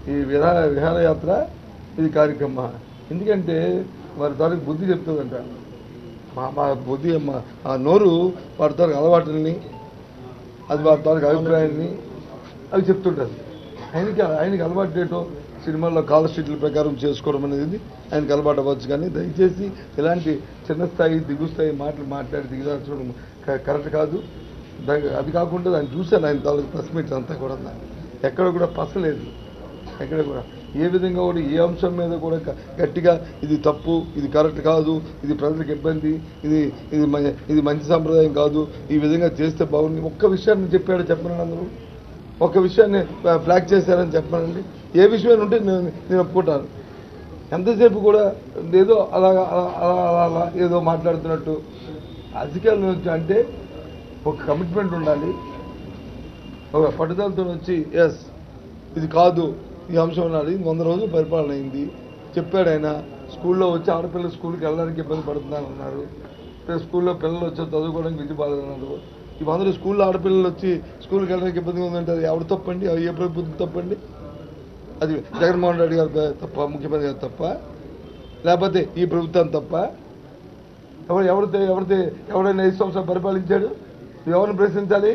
ఈ విహార విహారయాత్ర ఇది కార్యక్రమ ఎందుకంటే వారి తాలూకు బుద్ధి చెప్తుందంట మా మా బుద్ధి మా ఆ నోరు వారి తాలూకు అలవాటుల్ని అది వారి తాలూకు అభిప్రాయాన్ని అవి చెప్తుంటుంది ఆయనకి ఆయనకి అలవాటు చేయటం సినిమాల్లో కాల్ షీట్ల ప్రకారం చేసుకోవడం అనేది ఆయనకి అలవాటు అవ్వచ్చు కానీ దయచేసి ఇలాంటి చిన్న స్థాయి దిగు స్థాయి మాటలు మాట్లాడి దిగదార్చడం క- కరెక్ట్ కాదు దా- అది కాకుండా దాన్ని చూశాను ఆయన తాలూకు ప్రెస్ మీట్ అంతా కూడా ఎక్కడ కూడా పసలేదు ఎక్కడ కూడా ఏ విధంగా కూడా ఏ అంశం మీద కూడా గ- గట్టిగా ఇది తప్పు ఇది కరెక్ట్ కాదు ఇది ప్రజలకు ఇబ్బంది ఇది ఇది మ- ఇది మంచి సంప్రదాయం కాదు ఈ విధంగా చేస్తే బాగుంది ఒక్క విషయాన్ని చెప్పాడు చెప్పనండి అందరూ ఒక విషయాన్ని ఫ్లా- ఫ్లాగ్ చేశారని చెప్పనండి ఏ విషయం ఉంటే నేను నేను ఒప్పుకుంటాను ఎంతసేపు కూడా ఏదో అలా అలా అలా అలా అలా ఏదో మాట్లాడుతున్నట్టు రాజకీయాల్లో వచ్చి అంటే ఒక కమిట్మెంట్ ఉండాలి ఒక పట్టుదలతో వచ్చి ఎస్ ఇది కాదు ఈ అంశం ఉన్నది ఇది వంద రోజులు పరిపాలన అయింది చెప్పాడు ఆయన స్కూల్లో వచ్చి ఆడపిల్లలు స్కూల్కి వెళ్ళడానికి ఇబ్బంది పడుతున్నాను అన్నారు రేపు స్కూల్లో పిల్లలు వచ్చి చదువుకోవడానికి విద్య బాధన్నారు ఈ వందలు స్కూల్లో ఆడపిల్లలు వచ్చి స్కూల్కి వెళ్ళడానికి ఇబ్బందిగా ఉందంటే అది ఎవరు తప్పండి అది ఏ ప్రభుత్వం తప్పండి అది జగన్మోహన్ రెడ్డి గారు తప్ప ముఖ్యమంత్రి గారు తప్ప లేకపోతే ఈ ప్రభుత్వం తప్ప ఎవరు ఎవరితో ఎవరితో ఎవరైనా ఐదు సంవత్సరాలు పరిపాలించాడు ఎవరిని ప్రశ్నించాలి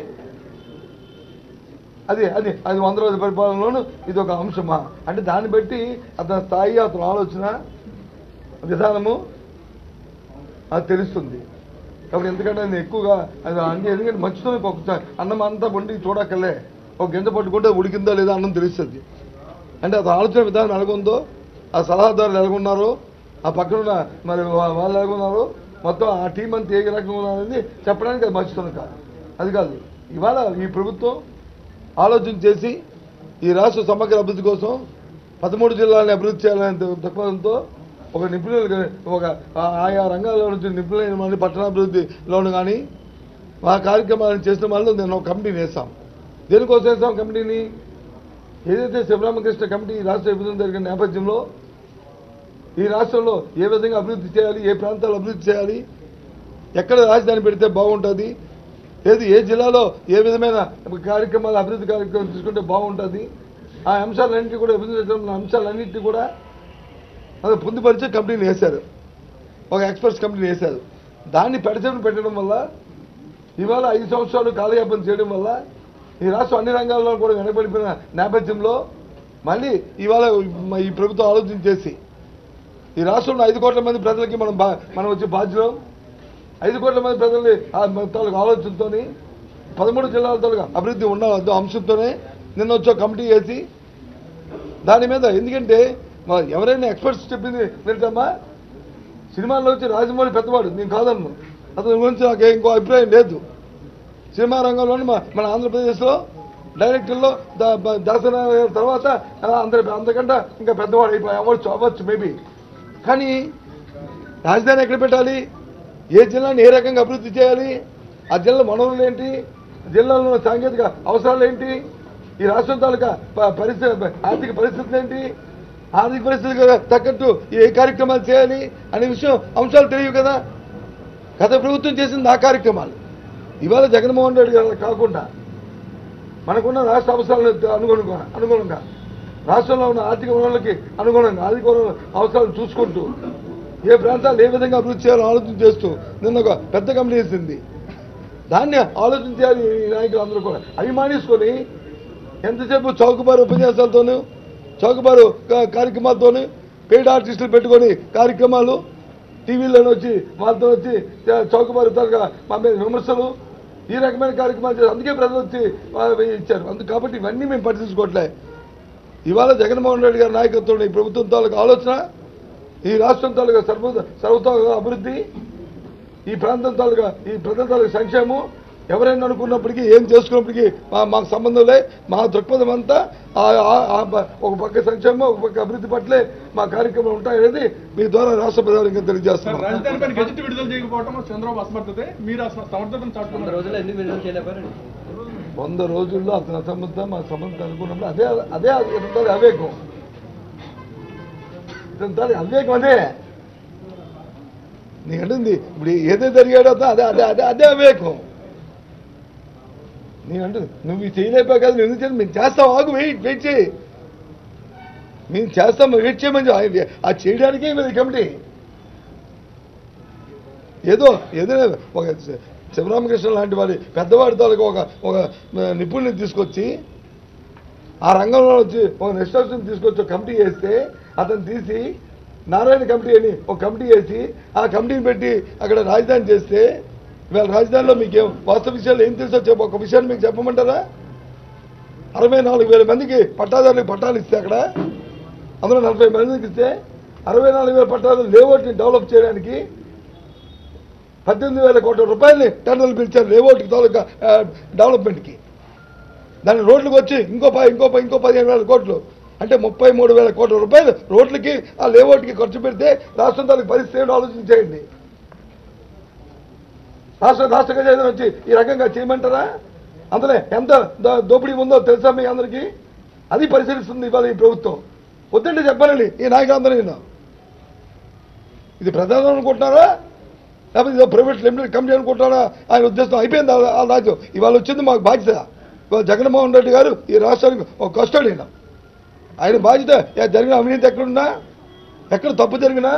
అది అది అది వంద రోజుల పరిపాలనలోను ఇది ఒక అంశమా అంటే దాన్ని బట్టి అతని స్థాయి అతని ఆలోచన విధానము అది తెలుస్తుంది కాబట్టి ఎందుకంటే నేను ఎక్కువగా అది అంటే ఎందుకంటే మంచుతో ఒకసారి అన్నం అంతా వండి చూడక్కర్లే ఒక గింజ పట్టుకుంటే ఉడికిందో లేదా అన్నం తెలుస్తుంది అంటే అతని ఆలోచన విధానం ఎలాగుందో ఆ సలహాదారులు ఎలాగున్నారో ఆ పక్కన ఉన్న మరి వా- వాళ్ళు ఎలాగున్నారో మొత్తం ఆ టీం అంతా ఏ రకంగా ఉన్నారనేది చెప్పడానికి అది మంచుతుంది కాదు అది కాదు ఇవాళ ఈ ప్రభుత్వం ఆలోచన చేసి ఈ రాష్ట్ర సమగ్ర అభివృద్ధి కోసం పదమూడు జిల్లాలని అభివృద్ధి చేయాలనే దృక్పథంతో ఒక నిపుణులు ఒక ఆ- ఆయా రంగాల్లో నుంచి నిపుణులైన మంది పట్టణాభివృద్ధిలోను కానీ ఆ కార్యక్రమాలను చేసిన వాళ్ళు నేను ఒక కమిటీని వేసాం దేనికోసం వేసాం కమిటీని ఏదైతే శివరామకృష్ణ కమిటీ ఈ రాష్ట్ర విభజన జరిగిన నేపథ్యంలో ఈ రాష్ట్రంలో ఏ విధంగా అభివృద్ధి చేయాలి ఏ ప్రాంతాలు అభివృద్ధి చేయాలి ఎక్కడ రాజధాని పెడితే బాగుంటుంది ఏది ఏ జిల్లాలో ఏ విధమైన కార్యక్రమాలు అభివృద్ధి కార్యక్రమం తీసుకుంటే బాగుంటుంది ఆ అంశాలన్నింటినీ కూడా విభజించడం అంశాలన్నింటినీ కూడా అది పొందుపరిచే కమిటీని వేశారు ఒక ఎక్స్పర్ట్స్ కమిటీని వేశారు దాన్ని పెడచెవిని పెట్టడం వల్ల ఇవాళ ఐదు సంవత్సరాలు కాలయాపన చేయడం వల్ల ఈ రాష్ట్రం అన్ని రంగాల్లో కూడా వెనకబడిపోయిన నేపథ్యంలో మళ్ళీ ఇవాళ ఈ ప్రభుత్వం ఆలోచన చేసి ఈ రాష్ట్రంలో ఐదు కోట్ల మంది ప్రజలకి మనం బా మనం వచ్చి బాధ్యులం ఐదు కోట్ల మంది ప్రజల్ని ఆ మన తాలూకు ఆలోచనతోని పదమూడు జిల్లాల తాలూకు అభివృద్ధి ఉన్న అంశంతోనే నిన్న వచ్చే కమిటీ వేసి దాని మీద ఎందుకంటే మా- ఎవరైనా ఎక్స్పర్ట్స్ చెప్పింది వింటామా సినిమాల్లో వచ్చి రాజమౌళి పెద్దవాడు నేను కాదన్ను అతని గురించి నాకు ఇంకో అభిప్రాయం లేదు సినిమా రంగంలోని మా మన ఆంధ్రప్రదేశ్లో డైరెక్టర్లో దా- బ- దాసనారాయణ గారి తర్వాత ఆ, అందరి అంతకంటే ఇంకా పెద్దవాడు అయిపోయి అవ్వచ్చు అవ్వచ్చు మేబీ కానీ రాజధాని ఎక్కడ పెట్టాలి ఏ జిల్లాని ఏ రకంగా అభివృద్ధి చేయాలి ఆ జిల్లా వనరులు ఏంటి జిల్లాలో ఉన్న సాంకేతిక అవసరాలు ఏంటి ఈ రాష్ట్రం తాలూకా ప- పరిస్థితి ఆర్థిక పరిస్థితులు ఏంటి ఆర్థిక పరిస్థితులకు తగ్గట్టు ఏ కార్యక్రమాలు చేయాలి అనే విషయం అంశాలు తెలియవు కదా గత ప్రభుత్వం చేసింది ఆ కార్యక్రమాలు ఇవాళ జగన్మోహన్ రెడ్డి గారు కాకుండా మనకున్న రాష్ట్ర అవసరాలకు అనుగుణంగా అనుగుణంగా రాష్ట్రంలో ఉన్న ఆర్థిక వనరులకి అనుగుణంగా ఆర్థిక వనరుల అవసరాలు చూసుకుంటూ ఏ ప్రాంతాలు ఏ విధంగా అభివృద్ధి చేయాలో ఆలోచన చేస్తూ నిన్న ఒక పెద్ద కమిటీ వేసింది దాన్ని ఆలోచన చేయాలి ఈ నాయకులు అందరూ కూడా అభిమానించుకొని ఎంతసేపు చౌకబారు ఉపన్యాసాలతోనూ చౌకబారు కా- కార్యక్రమాలతోనూ పెయిడ్ ఆర్టిస్టులు పెట్టుకొని కార్యక్రమాలు టీవీలో వచ్చి వాళ్ళతో వచ్చి చ- చౌకబారు తరగా మా మీద విమర్శలు ఈ రకమైన కార్యక్రమాలు చేసి అందుకే ప్రజలు వచ్చి వా- ఇచ్చారు అందుకు కాబట్టి ఇవన్నీ మేము పట్టించుకోవట్లే ఇవాళ జగన్మోహన్ రెడ్డి గారి నాయకత్వంలో ఈ ప్రభుత్వం తాలూకు ఆలోచన ఈ రాష్ట్రం తాలూకా సర్వ సర్వతో అభివృద్ధి ఈ ప్రాంతం తాలూకా ఈ ప్రజల తాలూకా సంక్షేమం ఎవరైనా అనుకున్నప్పటికీ ఏం చేసుకున్నప్పటికీ మా మాకు సంబంధం లే మా దృక్పథం అంతా ఆ- ఆ- ఆ ప- ఒక పక్క సంక్షేమం ఒక పక్క అభివృద్ధి పట్లే మా కార్యక్రమాలు ఉంటాయనేది మీ ద్వారా రాష్ట్ర ప్రజలకు సార్ తెలియజేస్తున్నాం రాజధాని పైన గెజిట్ విడుదల చేయకపోవడం చంద్రబాబు అసమర్థతే మీరు అస- సమర్థతను వంద చాటుకున్నారు రోజులు ఎందుకు విడుదల చేయలేపారండి వంద రోజుల్లో అతని అసంబద్ధం మా సంబంధం అనుకున్నప్పుడు అదే అదే ఇతని అవేకం ఇతని అవేకం అదే నీకంటుంది ఇప్పుడు ఏదైతే జరిగాడో అదే అదే అదే అదే అవేకం నేనంటే నువ్వు ఇది చేయలేపా కదా నువ్వు ఎందుకు చేయలేదు మేము చేస్తాం ఆగు వెయిట్ వెయిట్ చేయి మేము చేస్తాం వెయిట్ చేయమని చెప్పి- ఆ చేయడానికే ఇది కమిటీ ఏదో ఏదైనా ఒక శివరామకృష్ణ లాంటి వాడి పెద్దవాడి తాలూకు ఒక ఒక నిపుణుని తీసుకొచ్చి ఆ రంగంలో వచ్చి ఒక నిష్ఠాసం తీసుకొచ్చి ఒక కమిటీ వేస్తే అతను తీసి నారాయణ కమిటీ అని ఒక కమిటీ వేసి ఆ కమిటీని పెట్టి అక్కడ రాజధాని చేస్తే ఇవాళ రాజధానిలో మీకేం వాస్తవ విషయాలు ఏం తెలుసో చెప్ప ఒక విషయాన్ని మీకు చెప్పమంటారా అరవై నాలుగు వేల మందికి పట్టాదారులకు పట్టాలు ఇస్తే అక్కడ అందులో నలభై మందికి ఇస్తే అరవై నాలుగు వేల పట్టాలు లేఅవుట్ని డెవలప్ చేయడానికి పద్దెనిమిది వేల కోట్ల రూపాయలని టెండర్లు పిలిచారు లేఅవుట్కి తాలూకా ఆ, డెవలప్మెంట్కి దాని రోడ్లకు వచ్చి ఇంకో ప- ఇంకో ప- ఇంకో పదిహేను వేల కోట్లు అంటే ముప్పై మూడు వేల కోట్ల రూపాయలు రోడ్లకి ఆ లేఅవుట్కి ఖర్చు పెడితే రాష్ట్రం తాలూకు పరిస్థితి ఏమిటో ఆలోచించేయండి రాష్ట్ర రాష్ట్ర ఖజానా వచ్చి ఈ రకంగా చేయమంటారా అందులో ఎంత దో- దోపిడీ ఉందో తెలుసా మీ అందరికీ అది పరిశీలిస్తుంది ఇవాళ ఈ ప్రభుత్వం వద్దంటే చెప్పానండి ఈ నాయకులందరూ నేను ఇది ప్రధానం అనుకుంటున్నారా లేకపోతే ఇదో ప్రైవేట్ లిమిటెడ్ కంపెనీ అనుకుంటున్నారా ఆయన ఉద్దేశం అయిపోయింది ఆ- ఆ రాజ్యం ఇవాళ వచ్చింది మాకు బాధ్యత ఇవాళ జగన్మోహన్ రెడ్డి గారు ఈ రాష్ట్రానికి ఒక కస్టడీన ఆయన బాధ్యత ఏ జరిగిన అవినీతి ఎక్కడున్నా ఎక్కడ తప్పు జరిగినా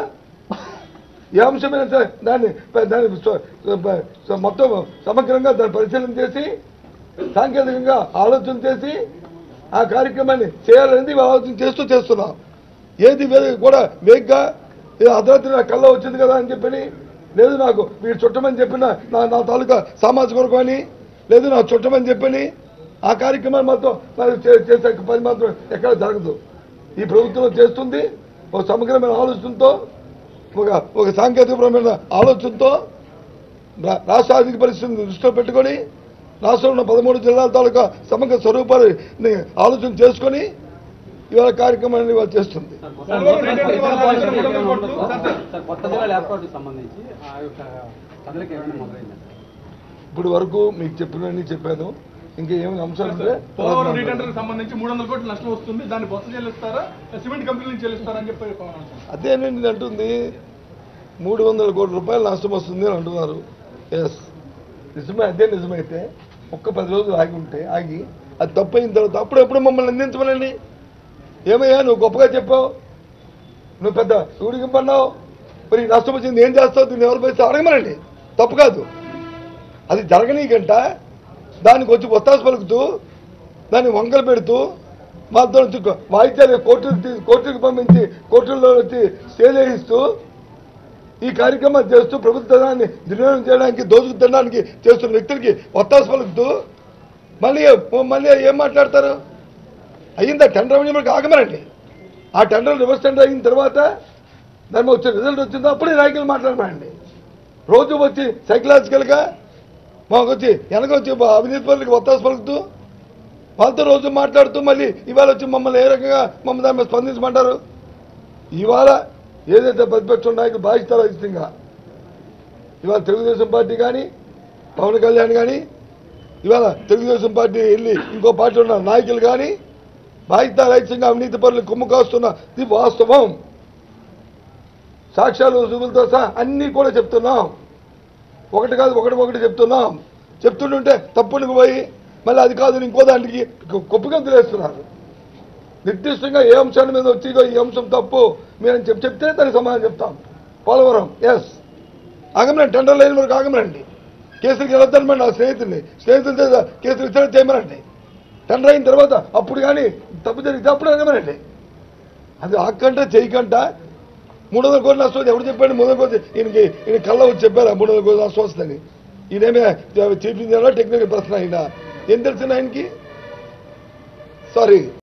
ఏ అంశమైనా సరే దాన్ని దాన్ని స్వ- స్వ- స్వ- మొత్తం సమగ్రంగా దాన్ని పరిశీలన చేసి సాంకేతికంగా ఆలోచన చేసి ఆ కార్యక్రమాన్ని చేయాలనేది ఇవాళ ఆలోచన చేస్తూ చేస్తున్నాం ఏది వే- కూడా వేగ్గా ఇది అర్ధరాత్రి నా కళ్ళ వచ్చింది కదా అని చెప్పని లేదు నాకు వీడు చుట్టమని చెప్పిన నా నా తాలూకా సామాజిక వర్గం అని లేదు నా చుట్టమని చెప్పని ఆ కార్యక్రమాన్ని మాత్రం మరి చే- చేసే పని మాత్రం ఎక్కడ జరగదు ఈ ప్రభుత్వం చేస్తుంది ఒక సమగ్రమైన ఆలోచనతో ఒక ఒక సాంకేతికపరమైన ఆలోచనతో రా- రాష్ట్ర ఆర్థిక పరిస్థితిని దృష్టిలో పెట్టుకొని రాష్ట్రంలో ఉన్న పదమూడు జిల్లాల తాలూకా సమగ్ర స్వరూపాన్ని ఆలోచన చేసుకొని ఇవాళ కార్యక్రమాన్ని ఇవాళ చేస్తుంది పోలవరం రీటెండర్ వల్ల రాష్ట్రం మూడు వందల కోట్లు. Sir, sir. సార్ కొత్త జిల్లాల ఏర్పాటుకు సంబంధించి ఆ యొక్క కదలిక ఏమైనా మొదలైందా ఇప్పుడు వరకు మీకు చెప్పినవన్నీ చెప్పాను ఇంకా ఏమైనా అంశాలు ఉంటే పోలవరం రీటెండర్ కి సంబంధించి మూడు వందల కోట్లు నష్టం వస్తుంది దాన్ని బొత్స చెల్లిస్తారా సిమెంట్ కంపెనీ నుంచి చెల్లిస్తారా అని చెప్పి పవన్ అంటున్నారు. అదేనండి నేను అంటుంది మూడు వందల కోట్ల రూపాయలు నష్టం వస్తుంది అని అంటున్నారు ఎస్ నిజమే అదే నిజమైతే ఒక్క పది రోజులు ఆగి ఉంటే ఆగి అది తప్పు అయిన తర్వాత అప్పుడు ఎప్పుడు మమ్మల్ని అందించమనండి ఏమయ్యా నువ్వు గొప్పగా చెప్పావు నువ్వు పెద్ద ఊడికింపన్నావు మరి ఈ నష్టం వచ్చింది ఏం చేస్తావు దీన్ని ఎవరు పరిస్థితి అడగమనండి తప్పు కాదు అది జరగనీకంట దానికి వచ్చి ఒత్తాసు పలుకుతూ దాన్ని వంకలు పెడుతూ మాతో వచ్చి వాయిద్యాలు కోర్టుకు తీ- కోర్టుకు పంపించి కోర్టుల్లో వచ్చి స్టే చేయిస్తూ ఈ కార్యక్రమాలు చేస్తూ ప్రభుత్వాన్ని దుర్వినియోగం చేయడానికి దోచుకు తినడానికి చేస్తున్న వ్యక్తులకి ఒత్తాసు పలుకుతూ మళ్ళీ మళ్ళీ ఏం మాట్లాడతారు అయ్యిందా టెండర్ అవన్నీ మనకు ఆగమనండి ఆ టెండర్ రివర్స్ టెండర్ అయిన తర్వాత దాని మీద వచ్చే రిజల్ట్ వచ్చిందో అప్పుడే నాయకులు మాట్లాడమండి రోజు వచ్చి సైకలాజికల్గా మాకు వచ్చి వెనక వచ్చి అవినీతి పనులకి ఒత్తాసు పలుకుతూ వాళ్ళతో రోజు మాట్లాడుతూ మళ్ళీ ఇవాళ వచ్చి మమ్మల్ని ఏ రకంగా మమ్మల్ని దాని మీద స్పందించమంటారు ఇవాళ ఏదైతే ప్రతిపక్ష నాయకులు బాధ్యత రహితంగా ఇవాళ తెలుగుదేశం పార్టీ కానీ పవన్ కళ్యాణ్ కానీ ఇవాళ తెలుగుదేశం పార్టీ వెళ్ళి ఇంకో పార్టీ ఉన్న నాయకులు కానీ బాధ్యత రహితంగా అవినీతి పనులు కొమ్ము కాస్తున్న ఇది వాస్తవం సాక్ష్యాలు రుజువులతో సహా అన్నీ కూడా చెప్తున్నాం ఒకటి కాదు ఒకటి ఒకటి చెప్తున్నాం చెప్తుంటుంటే తప్పునికి పోయి మళ్ళీ అది కాదు ఇంకో దానికి కొప్పుగా తెలియస్తున్నారు నిర్దిష్టంగా ఏ అంశాల మీద వచ్చి ఇగో ఈ అంశం తప్పు మీరని చెప్పి చెప్తే దానికి సమాధానం చెప్తాం పోలవరం ఎస్ ఆగమనండి టెండర్ లేని వరకు ఆగమనండి కేసులకు వెళ్ళొద్దనమాట నా స్నేహితుల్ని స్నేహితుల చేత కేసులు ఇచ్చిన చేయమనండి టెండర్ అయిన తర్వాత అప్పుడు కానీ తప్పు జరిగితే అప్పుడు ఆగమనండి అది ఆకంటే చేయకంట మూడు వందల కోట్ల నష్టం ఎవరు చెప్పాడు మూడు వందల కోట్లు ఈయనకి ఈయన కళ్ళ వచ్చి చెప్పారా మూడు వందల కోట్ల నష్టం వస్తుందని ఈయనేమే చీఫ్ ఇంజనీర్ టెక్నికల్ పర్సన్ అయినా ఏం తెలిసిన ఆయనకి సారీ